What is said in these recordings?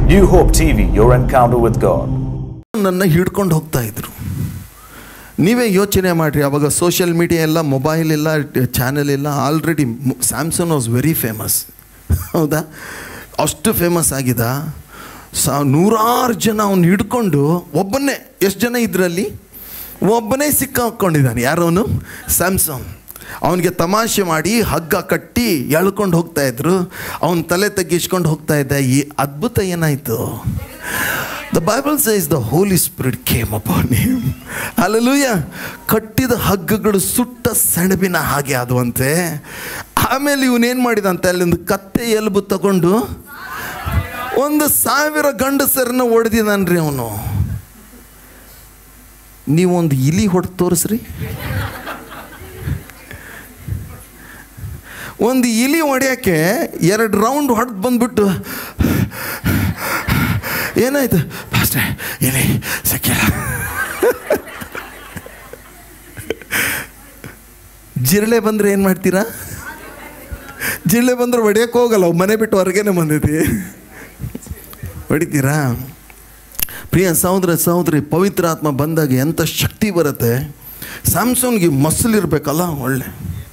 New Hope TV, your encounter with God. ನನ್ನ ಹಿಡ್ಕೊಂಡು ಹೋಗ್ತಾ ಇದ್ರು ನೀವೇ ಯೋಚನೆ ಮಾಡಿರಿ ಅವಾಗ ಸೋಷಿಯಲ್ ಮೀಡಿಯಾ ಎಲ್ಲ ಮೊಬೈಲ್ ಇಲ್ಲ ಚಾನೆಲ್ ಇಲ್ಲ already Samsung was very famous ಹೌದಾ ಅಷ್ಟು ಫೇಮಸ್ ಆಗಿದ ಸಾ ನೂರಾರು ಜನ ಅವ್ನು ಹಿಡ್ಕೊಂಡು ಒಬ್ಬನೇ ಎಷ್ಟು ಜನ ಇದರಲ್ಲಿ ಒಬ್ಬನೇ ಸಿಕ್ಕಾಕೊಂಡಿದ್ದಾನೆ ಯಾರವನು ಸ್ಯಾಮ್ಸಂಗ್ ಅವನಿಗೆ ತಮಾಷೆ ಮಾಡಿ ಹಗ್ಗ ಕಟ್ಟಿ ಎಳ್ಕೊಂಡು ಹೋಗ್ತಾ ಇದ್ರು ಅವನ ತಲೆ ತಗ್ಗಿಸ್ಕೊಂಡು ಹೋಗ್ತಾ ಇದ್ದ ಈ ಅದ್ಭುತ ಏನಾಯಿತು the Bible says the holy spirit came upon him ಅಲ್ಲೂಯ ಕಟ್ಟಿದ ಹಗ್ಗಗಳು ಸುಟ್ಟ ಸೆಣಬಿನ ಹಾಗೆ ಆದವಂತೆ ಆಮೇಲೆ ಇವನೇನು ಮಾಡಿದಂತೆ ಅಲ್ಲಿಂದ ಕತ್ತೆ ಎಲುಬು ತಗೊಂಡು ಒಂದು ಸಾವಿರ ಗಂಡಸರನ್ನ ಹೊಡೆದಿದ್ದಾನ್ರಿ ಅವನು ನೀವೊಂದು ಇಲಿ ಹೊಡೆದು ತೋರಿಸ್ರಿ ಒಂದು ಇಲಿ ಹೊಡೆಯೋಕ್ಕೆ ಎರಡು ರೌಂಡ್ ಹೊಡೆದು ಬಂದ್ಬಿಟ್ಟು ಏನಾಯ್ತು ಫಾಸ್ಟೇ ಇಲಿ ಸಿಕ್ಕಿಲ್ಲ ಜಿರಳೆ ಬಂದರೆ ಏನು ಮಾಡ್ತೀರಾ ಜಿರಳೆ ಬಂದ್ರೆ ಹೊಡಿಯೋಕೆ ಹೋಗಲ್ಲ ಅವು ಮನೆ ಬಿಟ್ಟು ಹೊರಗೇನೆ ಬಂದೈತಿ ಹೊಡಿತೀರಾ ಪ್ರಿಯ ಸಹೋದರ ಸಹೋದರಿ ಪವಿತ್ರ ಆತ್ಮ ಬಂದಾಗ ಎಂಥ ಶಕ್ತಿ ಬರುತ್ತೆ ಸ್ಯಾಮ್ಸಂಗ್ಗೆ ಮಸಲ್ ಇರಬೇಕಲ್ಲ ಒಳ್ಳೆ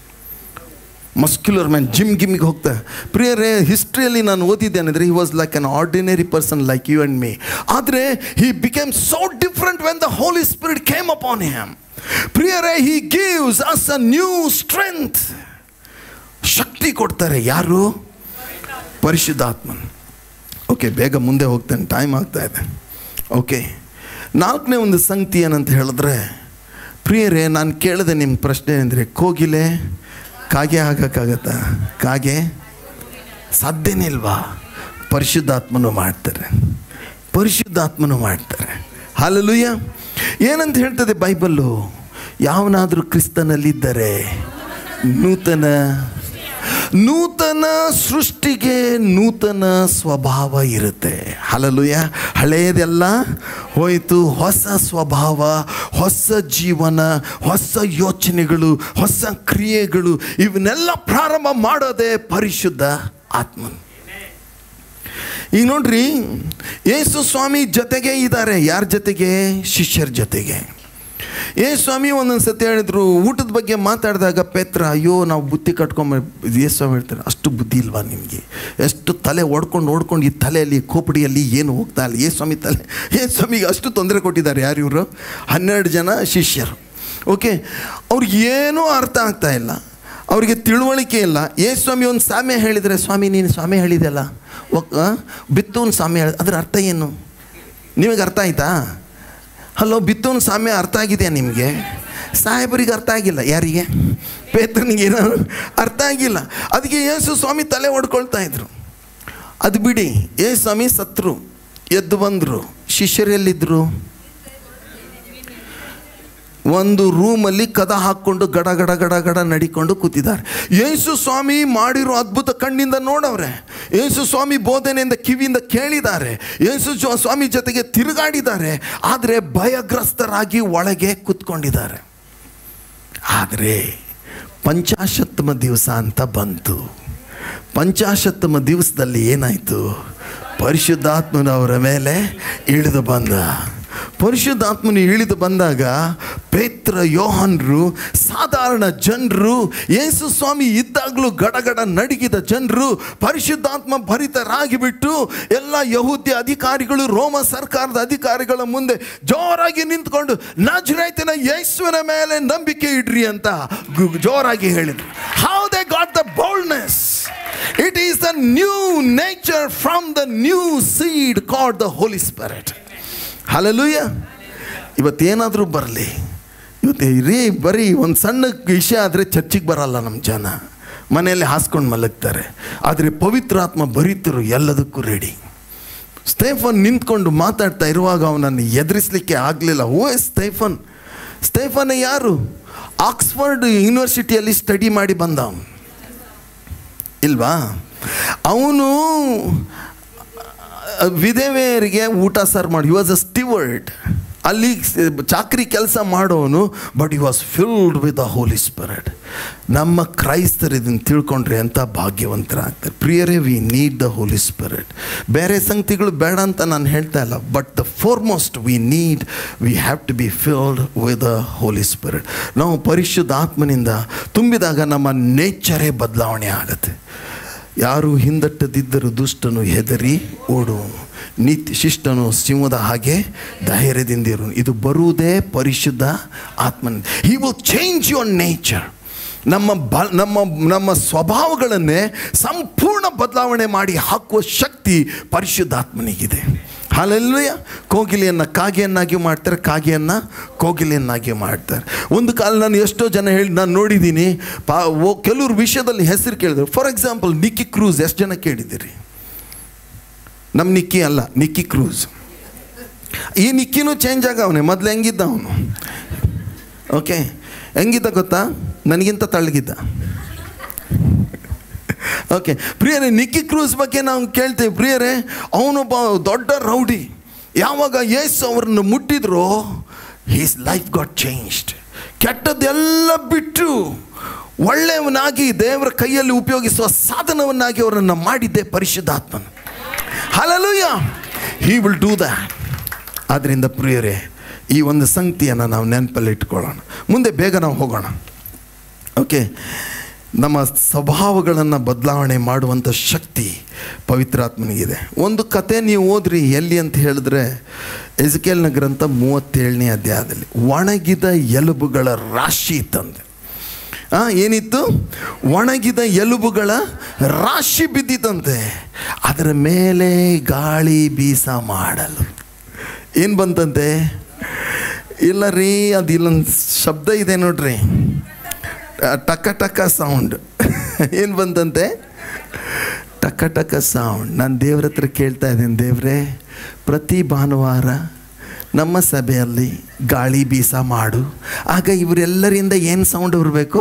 ಮಸ್ಕ್ಯುಲರ್ ಮ್ಯಾನ್ ಜಿಮ್ ಗಿಮ್ಗೆ ಹೋಗ್ತಾ ಪ್ರಿಯರೇ ಹಿಸ್ಟ್ರಿಯಲ್ಲಿ ನಾನು ಓದಿದ್ದೇನೆ ಅಂದರೆ he was like an ordinary person like you and me ಆದರೆ he became so different when the holy spirit came upon him ಪ್ರಿಯರೇ he gives us a new strength ಶಕ್ತಿ ಕೊಡ್ತಾರೆ ಯಾರು ಪರಿಶುದ್ಧಾತ್ಮನ್ ಓಕೆ ಬೇಗ ಮುಂದೆ ಹೋಗ್ತೇನೆ ಟೈಮ್ ಆಗ್ತಾ ಇದೆ ಓಕೆ ನಾಲ್ಕನೇ ಒಂದು ಸಂಗತಿ ಏನಂತ ಹೇಳಿದ್ರೆ ಪ್ರಿಯರೇ ನಾನು ಕೇಳಿದೆ ನಿಮ್ಮ ಪ್ರಶ್ನೆ ಅಂದರೆ ಕೋಗಿಲೆ ಕಾಗೆ ಆಗಕ್ಕಾಗತ್ತಾ ಕಾಗೆ ಸಾಧ್ಯನೇ ಇಲ್ವಾ ಪರಿಶುದ್ಧಾತ್ಮನು ಮಾಡ್ತಾರೆ ಪರಿಶುದ್ಧಾತ್ಮನು ಮಾಡ್ತಾರೆ ಹಾಲಲುಯ್ಯ ಏನಂತ ಹೇಳ್ತದೆ ಬೈಬಲ್ಲು ಯಾವನಾದರೂ ಕ್ರಿಸ್ತನಲ್ಲಿದ್ದರೆ ನೂತನ ನೂತನ ಸೃಷ್ಟಿಗೆ ನೂತನ ಸ್ವಭಾವ ಇರುತ್ತೆ ಹಲಲುಯ ಹಳೆಯದೆಲ್ಲ ಹೋಯಿತು ಹೊಸ ಸ್ವಭಾವ ಹೊಸ ಜೀವನ ಹೊಸ ಯೋಚನೆಗಳು ಹೊಸ ಕ್ರಿಯೆಗಳು ಇವನ್ನೆಲ್ಲ ಪ್ರಾರಂಭ ಮಾಡೋದೇ ಪರಿಶುದ್ಧ ಆತ್ಮನ್ ಈಗ ನೋಡ್ರಿ ಯೇಸು ಸ್ವಾಮಿ ಜೊತೆಗೆ ಇದ್ದಾರೆ ಯಾರ ಜೊತೆಗೆ ಶಿಷ್ಯರ ಜೊತೆಗೆ ಏ ಸ್ವಾಮಿ ಒಂದೊಂದು ಸತಿ ಹೇಳಿದ್ರು ಊಟದ ಬಗ್ಗೆ ಮಾತಾಡಿದಾಗ ಪೇತ್ರ ಅಯ್ಯೋ ನಾವು ಬುತ್ತಿ ಕಟ್ಕೊಂಬ ಏ ಸ್ವಾಮಿ ಹೇಳ್ತಾರೆ ಅಷ್ಟು ಬುದ್ಧಿ ಇಲ್ವಾ ನಿಮಗೆ ಎಷ್ಟು ತಲೆ ಓಡ್ಕೊಂಡು ಓಡ್ಕೊಂಡು ಈ ತಲೆಯಲ್ಲಿ ಕೋಪಡಿಯಲ್ಲಿ ಏನು ಹೋಗ್ತಾ ಇಲ್ಲ ಏ ಸ್ವಾಮಿ ತಲೆ ಏ ಸ್ವಾಮಿಗೆ ಅಷ್ಟು ತೊಂದರೆ ಕೊಟ್ಟಿದ್ದಾರೆ ಯಾರು ಇವರು ಹನ್ನೆರಡು ಜನ ಶಿಷ್ಯರು ಓಕೆ ಅವ್ರಿಗೆ ಏನೂ ಅರ್ಥ ಆಗ್ತಾ ಇಲ್ಲ ಅವರಿಗೆ ತಿಳುವಳಿಕೆ ಇಲ್ಲ ಏ ಸ್ವಾಮಿ ಒಂದು ಸಾಮ್ಯ ಹೇಳಿದರೆ ಸ್ವಾಮಿ ನೀನು ಸ್ವಾಮಿ ಹೇಳಿದೆಲ್ಲ ಒಕ್ ಬಿತ್ತು ಒಂದು ಸಾಮ್ಯ ಹೇಳಿ ಅದ್ರ ಅರ್ಥ ಏನು ನಿಮಗೆ ಅರ್ಥ ಆಯ್ತಾ ಹಲೋ ಬಿತ್ತೋನ್ ಸಾಮ್ಯ ಅರ್ಥ ಆಗಿದೆಯಾ ನಿಮಗೆ ಸಾಹೇಬರಿಗೆ ಅರ್ಥ ಆಗಿಲ್ಲ ಯಾರಿಗೆ ಪೇತ್ರನಿಗೆ ಏನೋ ಅರ್ಥ ಆಗಿಲ್ಲ ಅದಕ್ಕೆ ಯೇಸು ಸ್ವಾಮಿ ತಲೆ ಹೊಡ್ಕೊಳ್ತಾ ಇದ್ರು ಅದು ಬಿಡಿ ಏ ಸ್ವಾಮಿ ಸತ್ರು ಎದ್ದು ಬಂದರು ಶಿಷ್ಯರೆಲ್ಲಿದ್ದರು ಒಂದು ರೂಮಲ್ಲಿ ಕದ ಹಾಕ್ಕೊಂಡು ಗಡ ಗಡ ಗಡ ಗಡ ನಡಿಕೊಂಡು ಕೂತಿದ್ದಾರೆ ಯೇಸು ಸ್ವಾಮಿ ಮಾಡಿರೋ ಅದ್ಭುತ ಕಣ್ಣಿಂದ ನೋಡವ್ರೆ ಯೇಸು ಸ್ವಾಮಿ ಬೋಧನೆಯಿಂದ ಕಿವಿಯಿಂದ ಕೇಳಿದ್ದಾರೆ ಯೇಸು ಜೊ- ಸ್ವಾಮಿ ಜೊತೆಗೆ ತಿರುಗಾಡಿದ್ದಾರೆ ಆದರೆ ಭಯಗ್ರಸ್ತರಾಗಿ ಒಳಗೆ ಕೂತ್ಕೊಂಡಿದ್ದಾರೆ ಆದರೆ ಪಂಚಾಶತ್ತಮ ದಿವಸ ಅಂತ ಬಂತು ಪಂಚಾಶತ್ತಮ ದಿವಸದಲ್ಲಿ ಏನಾಯಿತು ಪರಿಶುದ್ಧಾತ್ಮನವರ ಮೇಲೆ ಇಳಿದು ಬಂದ ಪರಿಶುದ್ಧಾತ್ಮನು ಇಳಿದು ಬಂದಾಗ ಪೇತ್ರ ಯೋಹನ್ರು ಸಾಧಾರಣ ಜನರು ಯೇಸು ಸ್ವಾಮಿ ಇದ್ದಾಗಲೂ ಗಡಗಡ ನಡಿಗಿದ ಜನರು ಪರಿಶುದ್ಧಾತ್ಮ ಭರಿತರಾಗಿ ಬಿಟ್ಟು ಎಲ್ಲ ಯಹೂದ್ಯ ಅಧಿಕಾರಿಗಳು ರೋಮ ಸರ್ಕಾರದ ಅಧಿಕಾರಿಗಳ ಮುಂದೆ ಜೋರಾಗಿ ನಿಂತ್ಕೊಂಡು ನಜರೇತಿನ ಯೇಸುವಿನ ಮೇಲೆ ನಂಬಿಕೆ ಇಡ್ರಿ ಅಂತ ಗು- ಜೋರಾಗಿ ಹೇಳಿದ್ರು how they got the boldness it is the new nature from the new seed God the holy spirit ಹಲಲುಯ್ಯ ಇವತ್ತೇನಾದರೂ ಬರಲಿ ಇವತ್ತು ರೀ ಬರೀ ಒಂದು ಸಣ್ಣ ವಿಷಯ ಆದರೆ ಚರ್ಚಿಗೆ ಬರಲ್ಲ ನಮ್ಮ ಜನ ಮನೆಯಲ್ಲಿ ಹಾಸ್ಕೊಂಡು ಮಲಗ್ತಾರೆ ಆದರೆ ಪವಿತ್ರಾತ್ಮ ಬರೀತರು ಎಲ್ಲದಕ್ಕೂ ರೆಡಿ ಸ್ಟೇಫನ್ ನಿಂತ್ಕೊಂಡು ಮಾತಾಡ್ತಾ ಇರುವಾಗ ಅವನನ್ನು ಎದುರಿಸಲಿಕ್ಕೆ ಆಗಲಿಲ್ಲ ಓ ಸ್ಟೇಫನ್ ಸ್ಟೇಫನ್ ಯಾರು ಆಕ್ಸ್ಫರ್ಡ್ ಯೂನಿವರ್ಸಿಟಿಯಲ್ಲಿ ಸ್ಟಡಿ ಮಾಡಿ ಬಂದ ಅವನು ಇಲ್ವಾ ಅವನು ವಿಧವೆಯರಿಗೆ ಊಟ ಸರ್ವ್ ಮಾಡಿ ವಾಸ್ ಅ ಸ್ಟಿವರ್ಡ್ ಅಲ್ಲಿ ಸ- ಚಾಕ್ರಿ ಕೆಲಸ ಮಾಡೋನು but he was filled with the holy spirit ನಮ್ಮ ಕ್ರೈಸ್ತರು ಇದನ್ನು ತಿಳ್ಕೊಂಡ್ರೆ ಅಂತ ಭಾಗ್ಯವಂತರಾಗ್ತಾರೆ ಪ್ರಿಯರೇ we need the holy spirit ಬೇರೆ ಸಂಗತಿಗಳು ಬೇಡ ಅಂತ ನಾನು ಹೇಳ್ತಾ ಇಲ್ಲ but the foremost we need we have to be filled with the holy spirit ನಾವು ಪರಿಶುದ್ಧ ಆತ್ಮನಿಂದ ತುಂಬಿದಾಗ ನಮ್ಮ ನೇಚರೇ ಬದಲಾವಣೆ ಆಗುತ್ತೆ ಯಾರು ಹಿಂದಟ್ಟದಿದ್ದರೂ ದುಷ್ಟನು ಹೆದರಿ ಓಡುವನು ನೀತಿ ಶಿಷ್ಟನು ಸಿಂಹದ ಹಾಗೆ ಧೈರ್ಯದಿಂದಿರು ಇದು ಬರುವುದೇ ಪರಿಶುದ್ಧ ಆತ್ಮನ he will change your nature ನಮ್ಮ ಬ ನಮ್ಮ ನಮ್ಮ ಸ್ವಭಾವಗಳನ್ನೇ ಸಂಪೂರ್ಣ ಬದಲಾವಣೆ ಮಾಡಿ ಹಾಕುವ ಶಕ್ತಿ ಪರಿಶುದ್ಧಾತ್ಮನಿಗಿದೆ ಹಾಲೆಲ್ಲೂಯ ಕೋಗಿಲೆಯನ್ನು ಕಾಗೆಯನ್ನಾಗಿ ಮಾಡ್ತಾರೆ ಕಾಗೆಯನ್ನು ಕೋಗಿಲೆಯನ್ನಾಗಿ ಮಾಡ್ತಾರೆ ಒಂದು ಕಾಲ ನಾನು ಎಷ್ಟೋ ಜನ ಹೇಳಿ ನಾನು ನೋಡಿದ್ದೀನಿ ಪಾ ಓ ಕೆಲವ್ರ ವಿಷಯದಲ್ಲಿ ಹೆಸರು ಕೇಳಿದ್ರು ಫಾರ್ ಎಕ್ಸಾಂಪಲ್ ನಿಕ್ಕಿ ಕ್ರೂಸ್ ಎಷ್ಟು ಜನ ಕೇಳಿದ್ದೀರಿ ನಮ್ಮ ನಿಕ್ಕಿ ಅಲ್ಲ ನಿಕ್ಕಿ ಕ್ರೂಸ್ ಈ ನಿಕ್ಕಿನೂ ಚೇಂಜ್ ಆಗವನೆ ಮೊದಲು ಹೆಂಗಿದ್ದ ಅವನು ಓಕೆ ಹೆಂಗಿದ್ದ ಗೊತ್ತಾ ನನಗಿಂತ ತಳ್ಳಗಿದ್ದ ಓಕೆ ಪ್ರಿಯರೇ ನಿಕ್ಕಿ ಕ್ರೂಸ್ ಬಗ್ಗೆ ನಾವು ಕೇಳ್ತೇವೆ ಪ್ರಿಯರೇ ಅವನೊಬ್ಬ ದೊಡ್ಡ ರೌಡಿ ಯಾವಾಗ ಯೇಸು ಅವರನ್ನು ಮುಟ್ಟಿದ್ರೋ ಹೀಸ್ ಲೈಫ್ ಗಾಟ್ ಚೇಂಜ್ಡ್ ಕೆಟ್ಟದ್ದೆಲ್ಲ ಬಿಟ್ಟು ಒಳ್ಳೆಯವನಾಗಿ ದೇವರ ಕೈಯಲ್ಲಿ ಉಪಯೋಗಿಸುವ ಸಾಧನವನ್ನಾಗಿ ಅವರನ್ನು ಮಾಡಿದ್ದೆ ಪರಿಶುದ್ಧಾತ್ಮನು ಹಲಲುಯ್ಯ ಹಿ ವಿಲ್ ಡೂ ದ್ಯಾಟ್ ಆದ್ದರಿಂದ ಪ್ರಿಯರೇ ಈ ಒಂದು ಸಂಗತಿಯನ್ನು ನಾವು ನೆನಪಲ್ಲಿ ಇಟ್ಕೊಳ್ಳೋಣ ಮುಂದೆ ಬೇಗ ನಾವು ಹೋಗೋಣ ಓಕೆ ನಮ್ಮ ಸ್ವಭಾವಗಳನ್ನು ಬದಲಾವಣೆ ಮಾಡುವಂಥ ಶಕ್ತಿ ಪವಿತ್ರಾತ್ಮನಿಗಿದೆ ಒಂದು ಕತೆ ನೀವು ಓದ್ರಿ ಎಲ್ಲಿ ಅಂತ ಹೇಳಿದ್ರೆ ಎಜುಕೇಲ್ನ ಗ್ರಂಥ ಮೂವತ್ತೇಳನೇ ಅಧ್ಯಾಯದಲ್ಲಿ ಒಣಗಿದ ಎಲುಬುಗಳ ರಾಶಿ ಇತ್ತಂತೆ ಆ, ಏನಿತ್ತು ಒಣಗಿದ ಎಲುಬುಗಳ ರಾಶಿ ಬಿದ್ದಿತ್ತಂತೆ ಅದರ ಮೇಲೆ ಗಾಳಿ ಬೀಸ ಮಾಡಲು ಏನು ಬಂತಂತೆ ಇಲ್ಲ ರೀ ಅದು ಇಲ್ಲೊಂದು ಶಬ್ದ ಇದೆ ನೋಡ್ರಿ ಟಕ ಟಕ ಸೌಂಡ್ ಏನು ಬಂತಂತೆ ಟಕ ಟಕ ಸೌಂಡ್ ನಾನು ದೇವ್ರ ಹತ್ರ ಕೇಳ್ತಾ ಇದ್ದೀನಿ ದೇವ್ರೆ ಪ್ರತಿ ಭಾನುವಾರ ನಮ್ಮ ಸಭೆಯಲ್ಲಿ ಗಾಳಿ ಬೀಸ ಮಾಡು ಆಗ ಇವರೆಲ್ಲರಿಂದ ಏನು ಸೌಂಡ್ ಬರಬೇಕು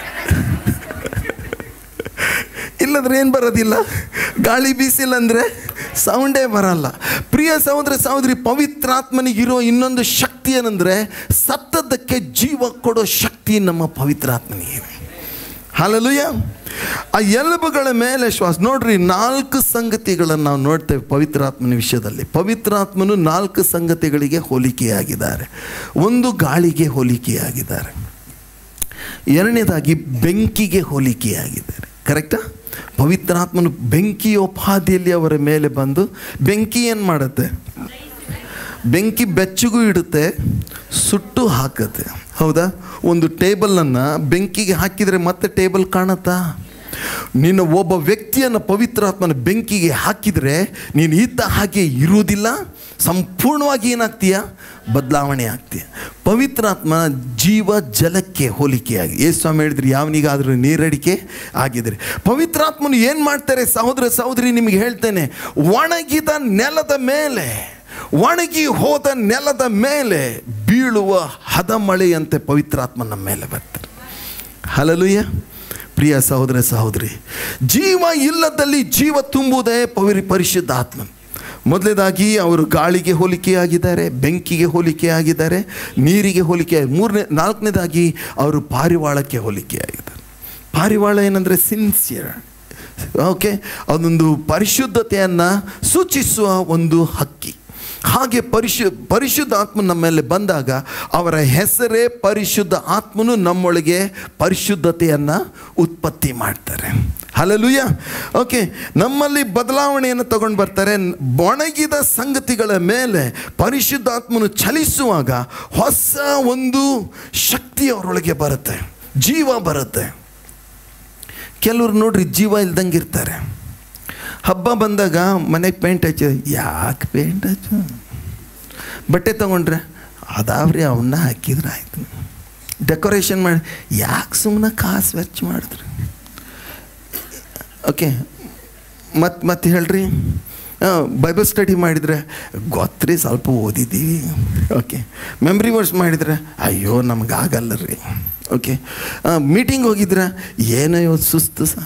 ಇಲ್ಲಂದ್ರೆ ಏನು ಬರೋದಿಲ್ಲ ಗಾಳಿ ಬೀಸಿಲ್ಲ ಅಂದರೆ ಸೌಂಡೇ ಬರಲ್ಲ ಪ್ರಿಯ ಸಹೋದರ ಸಹೋದರಿ ಪವಿತ್ರಾತ್ಮನಿಗಿರೋ ಇನ್ನೊಂದು ಶಕ್ತಿ ಏನಂದರೆ ಸತ್ತದ್ದಕ್ಕೆ ಜೀವ ಕೊಡೋ ಶಕ್ತಿ ನಮ್ಮ ಪವಿತ್ರಾತ್ಮನಿಗಿದೆ ಹಾಲಲುಯ್ಯ ಆ ಎಲುಬುಗಳ ಮೇಲೆ ಶ್ವಾಸ ನೋಡ್ರಿ ನಾಲ್ಕು ಸಂಗತಿಗಳನ್ನು ನಾವು ನೋಡ್ತೇವೆ ಪವಿತ್ರಾತ್ಮನ ವಿಷಯದಲ್ಲಿ ಪವಿತ್ರಾತ್ಮನು ನಾಲ್ಕು ಸಂಗತಿಗಳಿಗೆ ಹೋಲಿಕೆಯಾಗಿದ್ದಾರೆ ಒಂದು ಗಾಳಿಗೆ ಹೋಲಿಕೆಯಾಗಿದ್ದಾರೆ ಎರಡನೇದಾಗಿ ಬೆಂಕಿಗೆ ಹೋಲಿಕೆಯಾಗಿದ್ದಾರೆ ಕರೆಕ್ಟಾ ಪವಿತ್ರಾತ್ಮನು ಬೆಂಕಿಯೋಪಾದಿಯಲ್ಲಿ ಅವರ ಮೇಲೆ ಬಂದು ಬೆಂಕಿ ಏನು ಮಾಡುತ್ತೆ ಬೆಂಕಿ ಬೆಚ್ಚಗೂ ಇಡುತ್ತೆ ಸುಟ್ಟು ಹಾಕುತ್ತೆ ಹೌದಾ ಒಂದು ಟೇಬಲನ್ನು ಬೆಂಕಿಗೆ ಹಾಕಿದರೆ ಮತ್ತೆ ಟೇಬಲ್ ಕಾಣುತ್ತಾ ನಿನ್ನ ಒಬ್ಬ ವ್ಯಕ್ತಿಯನ್ನು ಪವಿತ್ರಾತ್ಮನ ಬೆಂಕಿಗೆ ಹಾಕಿದರೆ ನೀನು ಇದ್ದ ಹಾಗೆ ಇರುವುದಿಲ್ಲ ಸಂಪೂರ್ಣವಾಗಿ ಏನಾಗ್ತೀಯ ಬದಲಾವಣೆ ಆಗ್ತೀಯ ಪವಿತ್ರಾತ್ಮ ಜೀವ ಜಲಕ್ಕೆ ಹೋಲಿಕೆಯಾಗಿ ಯೇಸು ಸ್ವಾಮಿ ಹೇಳಿದ್ರಿ ಯಾವನಿಗಾದರೂ ನೀರಡಿಕೆ ಆಗಿದ್ರೆ ಪವಿತ್ರಾತ್ಮನು ಏನು ಮಾಡ್ತಾರೆ ಸಹೋದರ ಸಹೋದರಿ ನಿಮಗೆ ಹೇಳ್ತೇನೆ ಒಣಗಿದ ನೆಲದ ಮೇಲೆ ಒಣಗಿ ಹೋದ ನೆಲದ ಮೇಲೆ ಬೀಳುವ ಹದ ಮಳೆಯಂತೆ ಪವಿತ್ರಾತ್ಮ ನಮ್ಮ ಮೇಲೆ ಬರ್ತಾರೆ ಹಲಲುಯ್ಯ ಪ್ರಿಯ ಸಹೋದರ ಸಹೋದರಿ ಜೀವ ಇಲ್ಲದಲ್ಲಿ ಜೀವ ತುಂಬುವುದೇ ಪವಿ ಪರಿಶುದ್ಧ ಆತ್ಮ ಮೊದಲನೇದಾಗಿ ಅವರು ಗಾಳಿಗೆ ಹೋಲಿಕೆಯಾಗಿದ್ದಾರೆ ಬೆಂಕಿಗೆ ಹೋಲಿಕೆಯಾಗಿದ್ದಾರೆ ನೀರಿಗೆ ಹೋಲಿಕೆ ಮೂರನೇ ನಾಲ್ಕನೇದಾಗಿ ಅವರು ಪಾರಿವಾಳಕ್ಕೆ ಹೋಲಿಕೆಯಾಗಿದ್ದಾರೆ ಪಾರಿವಾಳ ಏನಂದರೆ ಸಿನ್ಸಿಯರ್ ಓಕೆ ಅದೊಂದು ಪರಿಶುದ್ಧತೆಯನ್ನು ಸೂಚಿಸುವ ಒಂದು ಹಕ್ಕಿ ಹಾಗೆ ಪರಿಶು ಪರಿಶುದ್ಧ ಆತ್ಮ ನಮ್ಮ ಮೇಲೆ ಬಂದಾಗ ಅವರ ಹೆಸರೇ ಪರಿಶುದ್ಧ ಆತ್ಮನು ನಮ್ಮೊಳಗೆ ಪರಿಶುದ್ಧತೆಯನ್ನು ಉತ್ಪತ್ತಿ ಮಾಡ್ತಾರೆ ಹಲಲುಯ್ಯ ಓಕೆ ನಮ್ಮಲ್ಲಿ ಬದಲಾವಣೆಯನ್ನು ತಗೊಂಡು ಬರ್ತಾರೆ ಒಣಗಿದ ಸಂಗತಿಗಳ ಮೇಲೆ ಪರಿಶುದ್ಧಾತ್ಮನು ಚಲಿಸುವಾಗ ಹೊಸ ಒಂದು ಶಕ್ತಿ ಅವರೊಳಗೆ ಬರುತ್ತೆ ಜೀವ ಬರುತ್ತೆ ಕೆಲವ್ರು ನೋಡ್ರಿ ಜೀವ ಇಲ್ದಂಗೆ ಇರ್ತಾರೆ ಹಬ್ಬ ಬಂದಾಗ ಮನೆಗೆ ಪೇಂಟ್ ಹಚ್ಚ ಯಾಕೆ ಪೇಂಟ್ ಹಚ್ಚು ಬಟ್ಟೆ ತಗೊಂಡ್ರೆ ಅದಾವ್ರಿ ಅವನ್ನ ಹಾಕಿದ್ರೆ ಆಯ್ತು ಡೆಕೋರೇಷನ್ ಮಾಡಿ ಯಾಕೆ ಸುಮ್ಮನೆ ಕಾಸು ವೆಚ್ಚ ಮಾಡಿದ್ರಿ ಓಕೆ ಮತ್ತೆ ಮತ್ತೆ ಹೇಳ್ರಿ ಬೈಬಲ್ ಸ್ಟಡಿ ಮಾಡಿದರೆ ಗೊತ್ತ್ರಿ ಸ್ವಲ್ಪ ಓದಿದ್ದೀವಿ ಓಕೆ ಮೆಮ್ರಿ ವರ್ಸ್ ಮಾಡಿದರೆ ಅಯ್ಯೋ ನಮ್ಗೆ ಆಗಲ್ಲ ರೀ ಓಕೆ ಮೀಟಿಂಗ್ ಹೋಗಿದ್ರೆ ಏನೋ ಇವತ್ತು ಸುಸ್ತು ಸಹ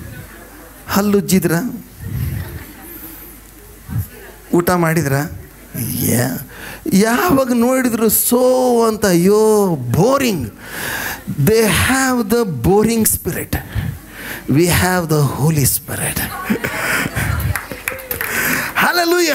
ಹಲ್ಲುಜ್ಜಿದ್ರ ಊಟ ಮಾಡಿದ್ರ ಯಾ ಯಾವಾಗ ನೋಡಿದ್ರು ಸೋ ಅಂತ ಅಯ್ಯೋ boring they have the boring spirit we have the holy spirit ಹಲಲುಯ್ಯ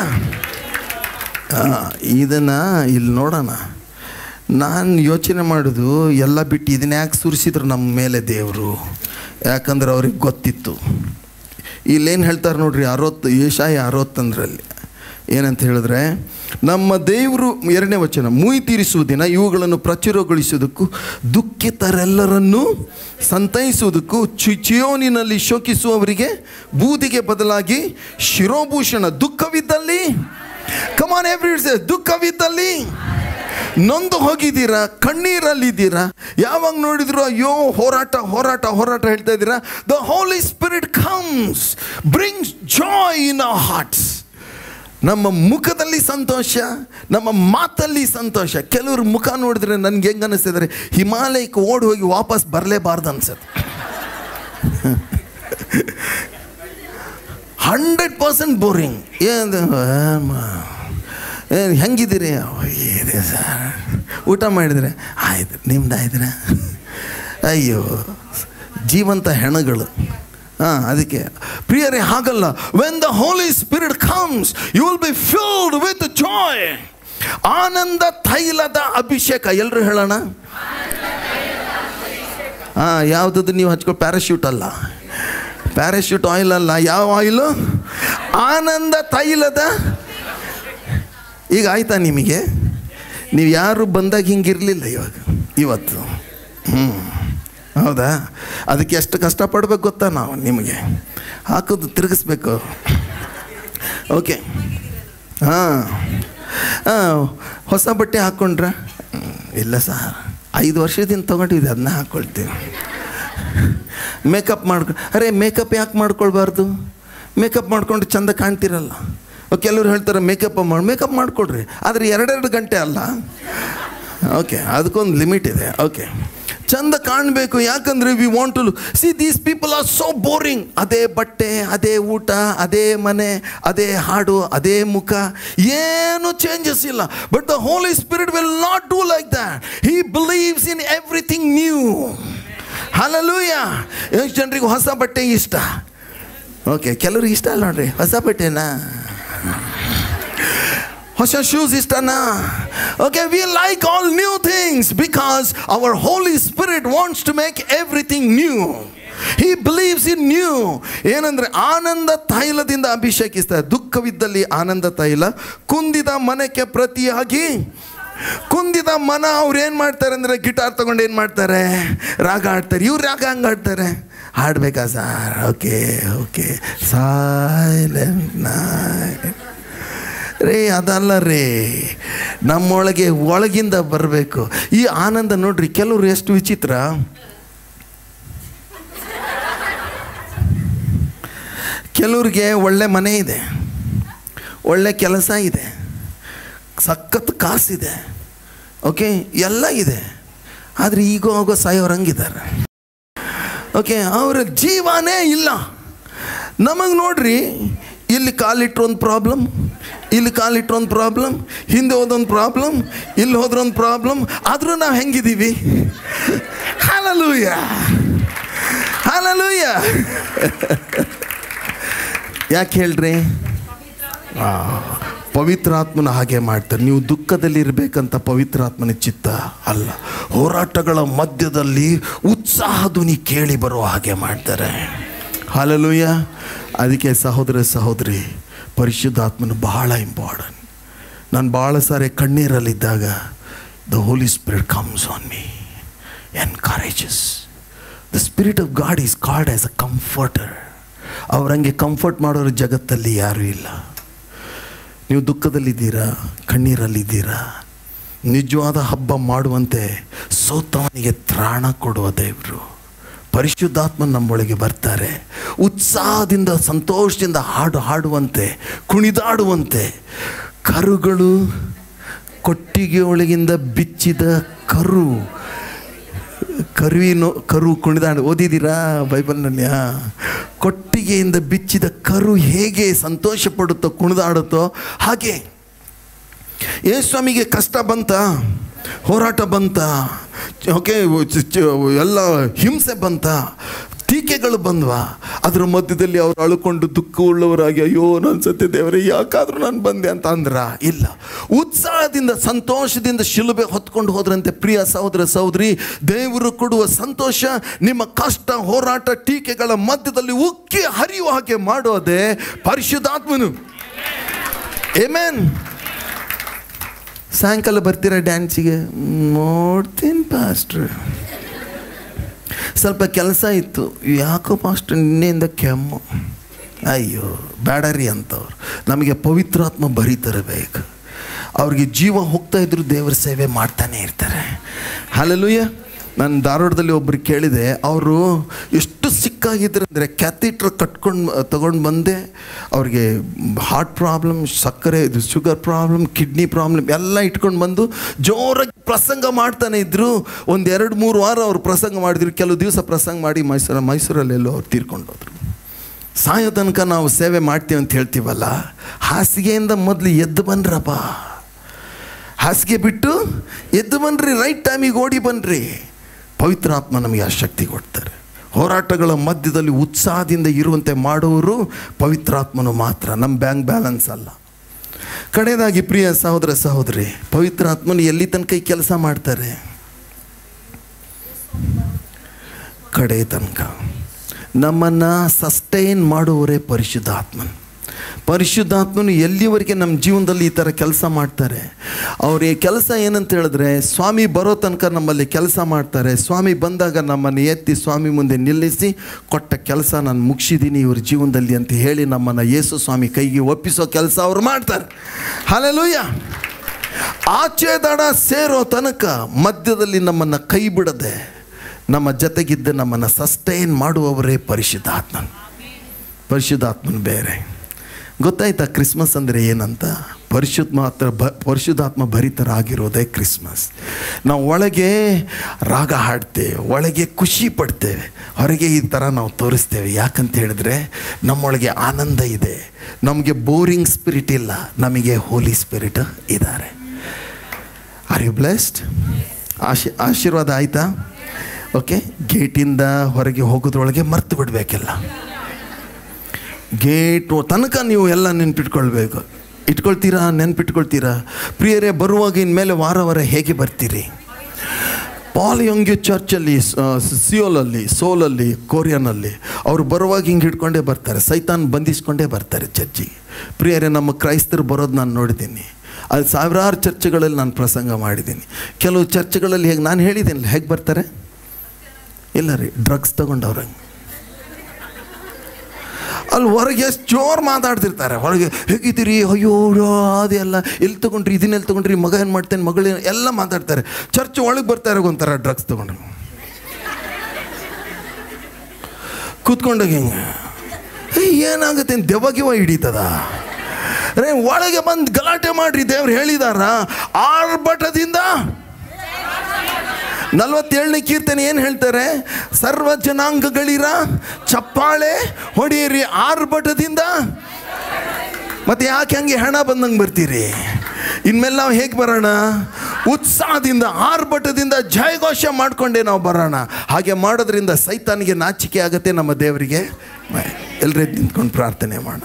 ಇದನ್ನು ಇಲ್ಲಿ ನೋಡೋಣ ನಾನು ಯೋಚನೆ ಮಾಡೋದು ಎಲ್ಲ ಬಿಟ್ಟು ಇದನ್ನ ಯಾಕೆ ಸುರಿಸಿದ್ರು ನಮ್ಮ ಮೇಲೆ ದೇವರು ಯಾಕಂದ್ರೆ ಅವ್ರಿಗೆ ಗೊತ್ತಿತ್ತು ಇಲ್ಲೇನು ಹೇಳ್ತಾರೆ ನೋಡ್ರಿ ಅರವತ್ತು ಏಷಾಯ ಅರವತ್ತೊಂದರಲ್ಲಿ ಏನಂತ ಹೇಳಿದ್ರೆ ನಮ್ಮ ದೇವರು ಎರಡನೇ ವಚನ ಮುಯಿ ತೀರಿಸುವ ದಿನ ಇವುಗಳನ್ನು ಪ್ರಚುರಗೊಳಿಸುವುದಕ್ಕೂ ದುಃಖಿತರೆಲ್ಲರನ್ನೂ ಸಂತೈಸುವುದಕ್ಕೂ ಚಿ ಚಿಯೋನಿನಲ್ಲಿ ಶೋಕಿಸುವವರಿಗೆ ಬೂದಿಗೆ ಬದಲಾಗಿ ಶಿರೋಭೂಷಣ ದುಃಖವಿದ್ದಲ್ಲಿ ಕಮಾನ್ ಎವ್ರಿ ದುಃಖವಿದ್ದಲ್ಲಿ ನೊಂದು ಹೋಗಿದ್ದೀರಾ ಕಣ್ಣೀರಲ್ಲಿದ್ದೀರಾ ಯಾವಾಗ ನೋಡಿದ್ರು ಅಯ್ಯೋ ಹೋರಾಟ ಹೋರಾಟ ಹೋರಾಟ ಹೇಳ್ತಾ ಇದ್ದೀರಾ the holy spirit comes brings joy in a hearts ನಮ್ಮ ಮುಖದಲ್ಲಿ ಸಂತೋಷ ನಮ್ಮ ಮಾತಲ್ಲಿ ಸಂತೋಷ ಕೆಲವ್ರ ಮುಖ ನೋಡಿದ್ರೆ ನನಗೆ ಹೆಂಗೆ ಅನಿಸ್ತಿದ್ರೆ ಹಿಮಾಲಯಕ್ಕೆ ಓಡಿ ಹೋಗಿ ವಾಪಸ್ ಬರಲೇಬಾರ್ದು ಅನ್ಸುತ್ತೆ ಹಂಡ್ರೆಡ್ ಪರ್ಸೆಂಟ್ ಬೋರಿಂಗ್ ಏನು ಏನು ಹೆಂಗಿದ್ದೀರಿ ಇದೆ ಸರ್ ಊಟ ಮಾಡಿದರೆ ಆಯ್ತು ನಿಮ್ದು ಆಯ್ತರ ಅಯ್ಯೋ ಜೀವಂತ ಹೆಣಗಳು ಹಾಂ ಅದಕ್ಕೆ ಪ್ರಿಯರೇ ಹಾಗಲ್ಲ when the holy spirit comes you will be filled with joy ಆನಂದ ತೈಲದ ಅಭಿಷೇಕ ಎಲ್ಲರೂ ಹೇಳೋಣ ಹಾಂ ಯಾವುದದು ನೀವು ಹಚ್ಕೊಂಡು ಪ್ಯಾರಾಶೂಟ್ ಅಲ್ಲ ಪ್ಯಾರಾಶೂಟ್ ಆಯಿಲ್ ಅಲ್ಲ ಯಾವ ಆಯಿಲು ಆನಂದ ತೈಲದ ಈಗ ಆಯ್ತಾ ನಿಮಗೆ ನೀವು ಯಾರು ಬಂದಾಗ ಹಿಂಗಿರಲಿಲ್ಲ ಇವಾಗ ಇವತ್ತು ಹ್ಞೂ ಹೌದಾ ಅದಕ್ಕೆ ಎಷ್ಟು ಕಷ್ಟಪಡ್ಬೇಕು ಗೊತ್ತಾ ನಾವು ನಿಮಗೆ ಹಾಕೋದು ತಿರುಗಿಸ್ಬೇಕು ಓಕೆ ಹಾಂ ಹಾಂ ಹೊಸ ಬಟ್ಟೆ ಹಾಕ್ಕೊಂಡ್ರ ಹ್ಮ್, ಇಲ್ಲ ಸರ್ ಐದು ವರ್ಷದಿಂದ ತೊಗೊಂಡಿದ್ದೆ ಅದನ್ನ ಹಾಕ್ಕೊಳ್ತೀವಿ ಮೇಕಪ್ ಮಾಡ್ಕೊ ಅರೆ ಮೇಕಪ್ ಯಾಕೆ ಮಾಡ್ಕೊಳ್ಬಾರ್ದು ಮೇಕಪ್ ಮಾಡ್ಕೊಂಡು ಚಂದ ಕಾಣ್ತಿರಲ್ಲ ಕೆಲವ್ರು ಹೇಳ್ತಾರೆ ಮೇಕಪ್ ಮಾಡಿ ಮೇಕಪ್ ಮಾಡಿಕೊಡ್ರಿ ಆದರೆ ಎರಡೆರಡು ಗಂಟೆ ಅಲ್ಲ ಓಕೆ ಅದಕ್ಕೊಂದು ಲಿಮಿಟ್ ಇದೆ ಓಕೆ ಚಂದ ಕಾಣಬೇಕು ಯಾಕಂದರೆ we want to see these people are so boring ಅದೇ ಬಟ್ಟೆ ಅದೇ ಊಟ ಅದೇ ಮನೆ ಅದೇ ಹಾಡು ಅದೇ ಮುಖ ಏನು ಚೇಂಜಸ್ ಇಲ್ಲ but the holy spirit will not do like that he believes in everything new ಹಲಲೂಯ ಎಷ್ಟು ಜನರಿಗೆ ಹೊಸ ಬಟ್ಟೆ ಇಷ್ಟ ಓಕೆ ಕೆಲವ್ರಿಗೆ ಇಷ್ಟ ಅಲ್ಲ ನೋಡ್ರಿ ಹೊಸ ಬಟ್ಟೆನಾ ಹೊಸ ಶೂಸ್ ಇಷ್ಟನಾ okay we like all new things because our holy spirit wants to make everything new he believes in new ಏನಂದ್ರೆ ಆನಂದ ತೈಲದಿಂದ ಅಭಿಷೇಕಿಸ್ತಾರೆ ದುಃಖವಿದ್ದಲ್ಲಿ ಆನಂದ ತೈಲ ಕುಂದಿದ ಮನಕ್ಕೆ ಪ್ರತಿಯಾಗಿ ಕುಂದಿದ ಮನ ಅವ್ರು ಏನು ಮಾಡ್ತಾರೆ ಅಂದರೆ ಗಿಟಾರ್ ತಗೊಂಡು ಏನು ಮಾಡ್ತಾರೆ ರಾಗ ಆಡ್ತಾರೆ ಇವ್ರು ರಾಗ ಹಂಗೆ ಆಡ್ತಾರೆ ಹಾಡ್ಬೇಕಾ sir okay okay silent night ರೇ ಅದಲ್ಲ ರೇ ನಮ್ಮೊಳಗೆ ಒಳಗಿಂದ ಬರಬೇಕು ಈ ಆನಂದ ನೋಡ್ರಿ ಕೆಲವರು ಎಷ್ಟು ವಿಚಿತ್ರ ಕೆಲವ್ರಿಗೆ ಒಳ್ಳೆ ಮನೆ ಇದೆ ಒಳ್ಳೆ ಕೆಲಸ ಇದೆ ಸಖತ್ ಕಾಸಿದೆ ಓಕೆ ಎಲ್ಲ ಇದೆ ಆದರೆ ಈಗ ಹೋಗೋ ಸಾಯೋರಂಗಿದ್ದಾರೆ ಓಕೆ ಅವರ ಜೀವನೇ ಇಲ್ಲ ನಮಗೆ ನೋಡ್ರಿ ಇಲ್ಲಿ ಕಾಲಿಟ್ರೆ ಒಂದು ಪ್ರಾಬ್ಲಮ್ ಇಲ್ಲಿ ಕಾಲಿಟ್ರೆ ಒಂದು ಪ್ರಾಬ್ಲಮ್ ಹಿಂದೆ ಹೋದೊಂದು ಪ್ರಾಬ್ಲಮ್ ಇಲ್ಲಿ ಹೋದ್ರೆ ಒಂದು ಪ್ರಾಬ್ಲಮ್ ಆದರೂ ನಾವು ಹೆಂಗಿದ್ದೀವಿ ಹಾಲಲೂಯ ಹಾಲಲೂಯ ಯಾಕೆ ಹೇಳ್ರಿ ಆ, ಪವಿತ್ರಾತ್ಮನ ಹಾಗೆ ಮಾಡ್ತಾರೆ ನೀವು ದುಃಖದಲ್ಲಿ ಇರಬೇಕಂತ ಪವಿತ್ರಾತ್ಮನ ಚಿತ್ತ ಅಲ್ಲ ಹೋರಾಟಗಳ ಮಧ್ಯದಲ್ಲಿ ಉತ್ಸಾಹ ಧ್ವನಿ ಕೇಳಿ ಬರೋ ಹಾಗೆ ಮಾಡ್ತಾರೆ ಹಾಲಲೂಯ ಅದಕ್ಕೆ ಸಹೋದರ ಸಹೋದರಿ ಪರಿಶುದ್ಧಾತ್ಮನ ಬಹಳ ಇಂಪಾರ್ಟೆಂಟ್ ನಾನು ಭಾಳ ಸಾರಿ ಕಣ್ಣೀರಲ್ಲಿದ್ದಾಗ the holy spirit comes on me encourages the spirit of God is called as a comforter ಅವರಂಗೆ ಕಂಫರ್ಟ್ ಮಾಡೋರು ಜಗತ್ತಲ್ಲಿ ಯಾರೂ ಇಲ್ಲ ನೀವು ದುಃಖದಲ್ಲಿದ್ದೀರಾ ಕಣ್ಣೀರಲ್ಲಿದ್ದೀರಾ ನಿಜವಾದ ಹಬ್ಬ ಮಾಡುವಂತೆ ಸೋತವನಿಗೆ ತ್ರಾಣ ಕೊಡುವ ದೇವರು ಪರಿಶುದ್ಧಾತ್ಮ ನಮ್ಮೊಳಗೆ ಬರ್ತಾರೆ ಉತ್ಸಾಹದಿಂದ ಸಂತೋಷದಿಂದ ಹಾಡು ಹಾಡುವಂತೆ ಕುಣಿದಾಡುವಂತೆ ಕರುಗಳು ಕೊಟ್ಟಿಗೆ ಒಳಗಿಂದ ಬಿಚ್ಚಿದ ಕರು ಕರುವಿನ ಕರು ಕುಣಿದಾಡ ಓದಿದ್ದೀರಾ ಬೈಬಲ್ನಲ್ಲಿ ಆ? ಕೊಟ್ಟಿಗೆಯಿಂದ ಬಿಚ್ಚಿದ ಕರು ಹೇಗೆ ಸಂತೋಷ ಪಡುತ್ತೋ ಕುಣಿದಾಡುತ್ತೋ ಹಾಗೆ ಯೇಸು ಸ್ವಾಮಿಗೆ ಕಷ್ಟ ಬಂತ ಹೋರಾಟ ಬಂತ ಓಕೆ ಚ- ಚ- ಎಲ್ಲ ಹಿಂಸೆ ಬಂತ ಟೀಕೆಗಳು ಬಂದ್ವಾ ಅದರ ಮಧ್ಯದಲ್ಲಿ ಅವ್ರು ಅಳ್ಕೊಂಡು ದುಃಖ ಉಳ್ಳವರಾಗಿ ಅಯ್ಯೋ ನನ್ನ ಸತ್ಯ ದೇವರೇ ಯಾಕಾದ್ರೂ ನಾನು ಬಂದೆ ಅಂತ ಅಂದ್ರ ಇಲ್ಲ ಉತ್ಸಾಹದಿಂದ ಸಂತೋಷದಿಂದ ಶಿಲುಬೆ ಹೊತ್ಕೊಂಡು ಹೋದ್ರಂತೆ ಪ್ರಿಯ ಸಹೋದರ ಸಹೋದರಿ ದೇವರು ಕೊಡುವ ಸಂತೋಷ ನಿಮ್ಮ ಕಷ್ಟ ಹೋರಾಟ ಟೀಕೆಗಳ ಮಧ್ಯದಲ್ಲಿ ಉಕ್ಕಿ ಹರಿಯುವ ಹಾಗೆ ಮಾಡೋದೇ ಪರಿಶುದ್ಧಾತ್ಮನು ಏಮೇನ್ ಸಾಯಂಕಾಲ ಬರ್ತೀರಾ ಡ್ಯಾನ್ಸಿಗೆ ನೋಡ್ತೀನಿ ಪಾಸ್ಟ್ರ್ ಸ್ವಲ್ಪ ಕೆಲಸ ಇತ್ತು ಯಾಕೋ ಪಾಸ್ಟ್ರ್ ನಿನ್ನೆಯಿಂದ ಕೆಮ್ಮು ಅಯ್ಯೋ ಬೇಡರಿ ಅಂತವ್ರು ನಮಗೆ ಪವಿತ್ರಾತ್ಮ ಬರೀತಾರೆ ಬೇಕು ಅವ್ರಿಗೆ ಜೀವ ಹೋಗ್ತಾ ಇದ್ರು ದೇವರ ಸೇವೆ ಮಾಡ್ತಾನೆ ಇರ್ತಾರೆ ಹಾಲೆಲುಯ್ಯ ನಾನು ಧಾರವಾಡದಲ್ಲಿ ಒಬ್ರು ಕೇಳಿದೆ ಅವರು ಎಷ್ಟು ಸಿಕ್ಕಾಗಿದ್ರು ಅಂದರೆ ಕ್ಯಾಥಿಟ್ರ್ ಕಟ್ಕೊಂಡು ತಗೊಂಡು ಬಂದೆ ಅವ್ರಿಗೆ ಹಾರ್ಟ್ ಪ್ರಾಬ್ಲಮ್ ಸಕ್ಕರೆ ಇದು ಶುಗರ್ ಪ್ರಾಬ್ಲಮ್ ಕಿಡ್ನಿ ಪ್ರಾಬ್ಲಮ್ ಎಲ್ಲ ಇಟ್ಕೊಂಡು ಬಂದು ಜೋರಾಗಿ ಪ್ರಸಂಗ ಮಾಡ್ತಾನೆ ಇದ್ರು ಒಂದು ಎರಡು ಮೂರು ವಾರ ಅವ್ರು ಪ್ರಸಂಗ ಮಾಡಿದ್ರು ಕೆಲವು ದಿವಸ ಪ್ರಸಂಗ ಮಾಡಿ ಮೈಸೂರು ಮೈಸೂರಲ್ಲೆಲ್ಲೋ ಅವ್ರು ತೀರ್ಕೊಂಡು ಹೋದ್ರು ಸಾಯೋ ತನಕ ನಾವು ಸೇವೆ ಮಾಡ್ತೀವಿ ಅಂತ ಹೇಳ್ತೀವಲ್ಲ ಹಾಸಿಗೆಯಿಂದ ಮೊದಲು ಎದ್ದು ಬನ್ರಪ್ಪ ಹಾಸಿಗೆ ಬಿಟ್ಟು ಎದ್ದು ಬನ್ರಿ ರೈಟ್ ಟೈಮಿಗೆ ಓಡಿ ಬನ್ರಿ ಪವಿತ್ರಾತ್ಮ ನಮಗೆ ಆ ಶಕ್ತಿ ಕೊಡ್ತಾರೆ ಹೋರಾಟಗಳ ಮಧ್ಯದಲ್ಲಿ ಉತ್ಸಾಹದಿಂದ ಇರುವಂತೆ ಮಾಡುವವರು ಪವಿತ್ರಾತ್ಮನು ಮಾತ್ರ ನಮ್ಮ ಬ್ಯಾಂಕ್ ಬ್ಯಾಲೆನ್ಸ್ ಅಲ್ಲ ಕಡೆಯದಾಗಿ ಪ್ರಿಯ ಸಹೋದರ ಸಹೋದರಿ ಪವಿತ್ರಾತ್ಮನು ಎಲ್ಲಿ ತನಕ ಈ ಕೆಲಸ ಮಾಡ್ತಾರೆ ಕಡೆ ತನಕ ನಮ್ಮನ್ನು ಸಸ್ಟೈನ್ ಮಾಡುವವರೇ ಪರಿಶುದ್ಧಾತ್ಮನ್ ಪರಿಶುದ್ಧಾತ್ಮನು ಎಲ್ಲಿವರೆಗೆ ನಮ್ಮ ಜೀವನದಲ್ಲಿ ಈ ಥರ ಕೆಲಸ ಮಾಡ್ತಾರೆ ಅವ್ರ ಈ ಕೆಲಸ ಏನಂತ ಹೇಳಿದ್ರೆ ಸ್ವಾಮಿ ಬರೋ ತನಕ ನಮ್ಮಲ್ಲಿ ಕೆಲಸ ಮಾಡ್ತಾರೆ ಸ್ವಾಮಿ ಬಂದಾಗ ನಮ್ಮನ್ನು ಎತ್ತಿ ಸ್ವಾಮಿ ಮುಂದೆ ನಿಲ್ಲಿಸಿ ಕೊಟ್ಟ ಕೆಲಸ ನಾನು ಮುಗಿಸಿದ್ದೀನಿ ಇವ್ರ ಜೀವನದಲ್ಲಿ ಅಂತ ಹೇಳಿ ನಮ್ಮನ್ನು ಯೇಸು ಸ್ವಾಮಿ ಕೈಗೆ ಒಪ್ಪಿಸೋ ಕೆಲಸ ಅವ್ರು ಮಾಡ್ತಾರೆ ಹಾಲೆಲೂಯ್ಯ ಆಚೆ ದಡ ಸೇರೋ ತನಕ ಮಧ್ಯದಲ್ಲಿ ನಮ್ಮನ್ನು ಕೈ ಬಿಡದೆ ನಮ್ಮ ಜೊತೆಗಿದ್ದ ನಮ್ಮನ್ನು ಸಸ್ಟೈನ್ ಮಾಡುವವರೇ ಪರಿಶುದ್ಧಾತ್ಮನ್ ಪರಿಶುದ್ಧಾತ್ಮನ್ ಬೇರೆ ಗೊತ್ತಾಯ್ತಾ ಕ್ರಿಸ್ಮಸ್ ಅಂದರೆ ಏನಂತ ಪರಿಶುದ್ಧ ಮಾತ್ರ ಬ ಪರಿಶುದ್ಧಾತ್ಮ ಭರಿತರಾಗಿರೋದೇ ಕ್ರಿಸ್ಮಸ್ ನಾವು ಒಳಗೆ ರಾಗ ಹಾಡ್ತೇವೆ ಒಳಗೆ ಖುಷಿ ಪಡ್ತೇವೆ ಹೊರಗೆ ಈ ಥರ ನಾವು ತೋರಿಸ್ತೇವೆ ಯಾಕಂತ ಹೇಳಿದ್ರೆ ನಮ್ಮೊಳಗೆ ಆನಂದ ಇದೆ ನಮಗೆ ಬೋರಿಂಗ್ ಸ್ಪಿರಿಟ್ ಇಲ್ಲ ನಮಗೆ ಹೋಲಿ ಸ್ಪಿರಿಟ್ ಇದ್ದಾರೆ ಆರ್ ಯು ಬ್ಲೆಸ್ಡ್ ಆಶಿ ಆಶೀರ್ವಾದ ಆಯಿತಾ ಓಕೆ ಗೇಟಿಂದ ಹೊರಗೆ ಹೋಗೋದ್ರೊಳಗೆ ಮರ್ತು ಬಿಡಬೇಕೆಲ್ಲ ಗೇಟ್ ತನಕ ನೀವು ಎಲ್ಲ ನೆನ್ಪಿಟ್ಕೊಳ್ಬೇಕು ಇಟ್ಕೊಳ್ತೀರಾ ನೆನ್ಪಿಟ್ಕೊಳ್ತೀರಾ ಪ್ರಿಯರೇ ಬರುವಾಗ ಇನ್ಮೇಲೆ ವಾರ ವಾರ ಹೇಗೆ ಬರ್ತೀರಿ ಪಾಲ್ ಯಂಗ್ಯು ಚರ್ಚಲ್ಲಿ ಸಿಯೋಲಲ್ಲಿ ಸೋಲಲ್ಲಿ ಕೊರಿಯನಲ್ಲಿ ಅವರು ಬರುವಾಗ ಹಿಂಗೆ ಹಿಡ್ಕೊಂಡೇ ಬರ್ತಾರೆ ಸೈತಾನ್ ಬಂಧಿಸ್ಕೊಂಡೇ ಬರ್ತಾರೆ ಚರ್ಚಿಗೆ ಪ್ರಿಯರೇ ನಮ್ಮ ಕ್ರೈಸ್ತರು ಬರೋದು ನಾನು ನೋಡಿದ್ದೀನಿ ಅದು ಸಾವಿರಾರು ಚರ್ಚ್ಗಳಲ್ಲಿ ನಾನು ಪ್ರಸಂಗ ಮಾಡಿದ್ದೀನಿ ಕೆಲವು ಚರ್ಚ್ಗಳಲ್ಲಿ ಹೇಗೆ ನಾನು ಹೇಳಿದ್ದೀನಿ ಹೇಗೆ ಬರ್ತಾರೆ ಇಲ್ಲ ರೀ ಡ್ರಗ್ಸ್ ತಗೊಂಡವ್ರಂಗೆ ಅಲ್ಲಿ ಹೊರಗೆ ಎಷ್ಟು ಜೋರು ಮಾತಾಡ್ತಿರ್ತಾರೆ ಹೊರಗೆ ಹೇಗಿದ್ದೀರಿ ಅಯ್ಯೋ ಅದೆಲ್ಲ ಎಲ್ಲಿ ತೊಗೊಂಡ್ರಿ ಇದನ್ನೆಲ್ಲಿ ತೊಗೊಂಡ್ರಿ ಮಗ ಏನು ಮಾಡ್ತೇನೆ ಮಗಳು ಎಲ್ಲ ಮಾತಾಡ್ತಾರೆ ಚರ್ಚ್ ಒಳಗೆ ಬರ್ತಾರೆ ಒಂಥರ ಡ್ರಗ್ಸ್ ತೊಗೊಂಡ್ರು ಕೂತ್ಕೊಂಡಾಗ ಹಿಂಗೆ ಏ ಏನಾಗುತ್ತೆ ದೆವ್ವಗಿವ ಹಿಡಿತದ ರೇ ಒಳಗೆ ಬಂದು ಗಲಾಟೆ ಮಾಡ್ರಿ ದೇವ್ರು ಹೇಳಿದಾರ ಆರ್ಭಟದಿಂದ ನಲವತ್ತೇಳನೇ ಕೀರ್ತನೆ ಏನು ಹೇಳ್ತಾರೆ ಸರ್ವ ಜನಾಂಗಗಳಿರ ಚಪ್ಪಾಳೆ ಹೊಡೆಯಿರಿ ಆರ್ಭಟದಿಂದ ಮತ್ತೆ ಯಾಕೆ ಹಂಗೆ ಹೆಣ ಬಂದಂಗೆ ಬರ್ತೀರಿ ಇನ್ಮೇಲೆ ನಾವು ಹೇಗೆ ಬರೋಣ ಉತ್ಸಾಹದಿಂದ ಆರ್ಭಟದಿಂದ ಜಯಘೋಷ ಮಾಡಿಕೊಂಡೇ ನಾವು ಬರೋಣ ಹಾಗೆ ಮಾಡೋದ್ರಿಂದ ಸೈತಾನಿಗೆ ನಾಚಿಕೆ ಆಗತ್ತೆ ನಮ್ಮ ದೇವರಿಗೆ ಎಲ್ಲರೇ ನಿಂತ್ಕೊಂಡು ಪ್ರಾರ್ಥನೆ ಮಾಡೋಣ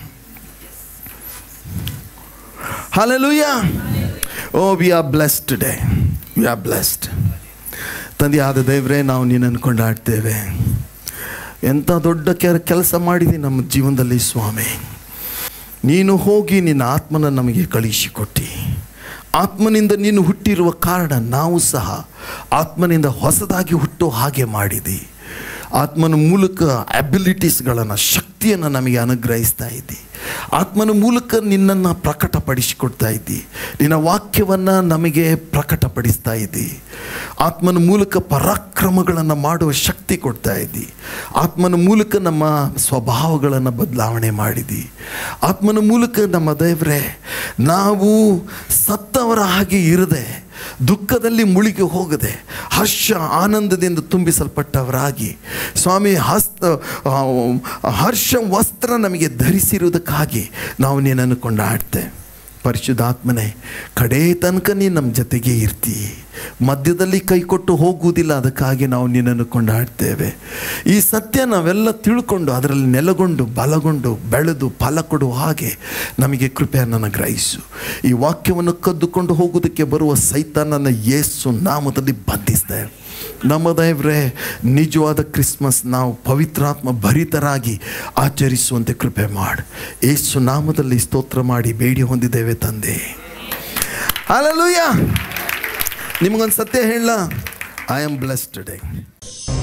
ಹಾಲೆಲೂಯ oh we are blessed today we are blessed ತಂದೆಯಾದ ದೇವರೇ ನಾವು ನಿನ್ನನ್ನು ಕೊಂಡಾಡ್ತೇವೆ ಎಂಥ ದೊಡ್ಡ ಕೆ ಕೆಲಸ ಮಾಡಿದಿ ನಮ್ಮ ಜೀವನದಲ್ಲಿ ಸ್ವಾಮಿ ನೀನು ಹೋಗಿ ನಿನ್ನ ಆತ್ಮನ ನಮಗೆ ಕಳಿಸಿಕೊಟ್ಟಿ ಆತ್ಮನಿಂದ ನೀನು ಹುಟ್ಟಿರುವ ಕಾರಣ ನಾವು ಸಹ ಆತ್ಮನಿಂದ ಹೊಸದಾಗಿ ಹುಟ್ಟೋ ಹಾಗೆ ಮಾಡಿದಿ ಆತ್ಮನ ಮೂಲಕ ಅಬಿಲಿಟೀಸ್ಗಳನ್ನು ಶಕ್ತಿಯನ್ನು ನಮಗೆ ಅನುಗ್ರಹಿಸ್ತಾ ಇದ್ದಿ ಆತ್ಮನ ಮೂಲಕ ನಿನ್ನನ್ನು ಪ್ರಕಟಪಡಿಸಿಕೊಡ್ತಾ ಇದ್ದಿ ನಿನ್ನ ವಾಕ್ಯವನ್ನು ನಮಗೆ ಪ್ರಕಟಪಡಿಸ್ತಾ ಇದ್ದಿ ಆತ್ಮನ ಮೂಲಕ ಪರಾಕ್ರಮಗಳನ್ನು ಮಾಡುವ ಶಕ್ತಿ ಕೊಡ್ತಾ ಇದ್ದಿ ಆತ್ಮನ ಮೂಲಕ ನಮ್ಮ ಸ್ವಭಾವಗಳನ್ನು ಬದಲಾವಣೆ ಮಾಡಿದಿ ಆತ್ಮನ ಮೂಲಕ ನಮ್ಮ ದೇವರೇ ನಾವು ಸತ್ತವರ ಹಾಗೆ ಇರದೆ ದುಃಖದಲ್ಲಿ ಮುಳುಗಿ ಹೋಗದೆ ಹರ್ಷ ಆನಂದದಿಂದ ತುಂಬಿಸಲ್ಪಟ್ಟವರಾಗಿ ಸ್ವಾಮಿ ಹಸ್ತ ಆ, ಹರ್ಷ ವಸ್ತ್ರ ನಮಗೆ ಧರಿಸಿರುವುದಕ್ಕಾಗಿ ನಾವು ನಿನ್ನನ್ನು ಕೊಂಡಾಡ್ತೆ ಪರಿಶುದ್ಧಾತ್ಮನೆ ಕಡೇ ತನಕ ನೀನು ನಮ್ಮ ಜೊತೆಗೆ ಇರ್ತಿ ಮಧ್ಯದಲ್ಲಿ ಕೈ ಕೊಟ್ಟು ಹೋಗುವುದಿಲ್ಲ ಅದಕ್ಕಾಗಿ ನಾವು ನಿನ್ನನ್ನು ಕೊಂಡಾಡ್ತೇವೆ ಈ ಸತ್ಯ ನಾವೆಲ್ಲ ತಿಳ್ಕೊಂಡು ಅದರಲ್ಲಿ ನೆಲೆಗೊಂಡು ಬಲಗೊಂಡು ಬೆಳೆದು ಫಲ ಕೊಡುವ ಹಾಗೆ ನಮಗೆ ಕೃಪೆಯನ್ನು ಗ್ರಹಿಸು ಈ ವಾಕ್ಯವನ್ನು ಕದ್ದುಕೊಂಡು ಹೋಗುವುದಕ್ಕೆ ಬರುವ ಸೈತಾನನ ಯೇಸು ನಾಮದಲ್ಲಿ ಬಂಧಿಸ್ತೇವೆ ನಮ್ಮ ದೇವ್ರೆ ನಿಜವಾದ ಕ್ರಿಸ್ಮಸ್ ನಾವು ಪವಿತ್ರಾತ್ಮ ಭರಿತರಾಗಿ ಆಚರಿಸುವಂತೆ ಕೃಪೆ ಮಾಡಿ ಏಸು ನಾಮದಲ್ಲಿ ಸ್ತೋತ್ರ ಮಾಡಿ ಬೇಡಿ ಹೊಂದಿದ್ದೇವೆ ತಂದೆ ಅಲ್ಲೂಯ್ಯ ನಿಮಗೊಂದು ಸತ್ಯ ಹೇಳ ಐ ಆಮ್ ಬ್ಲೆಸ್ಡ್ ಟುಡೇ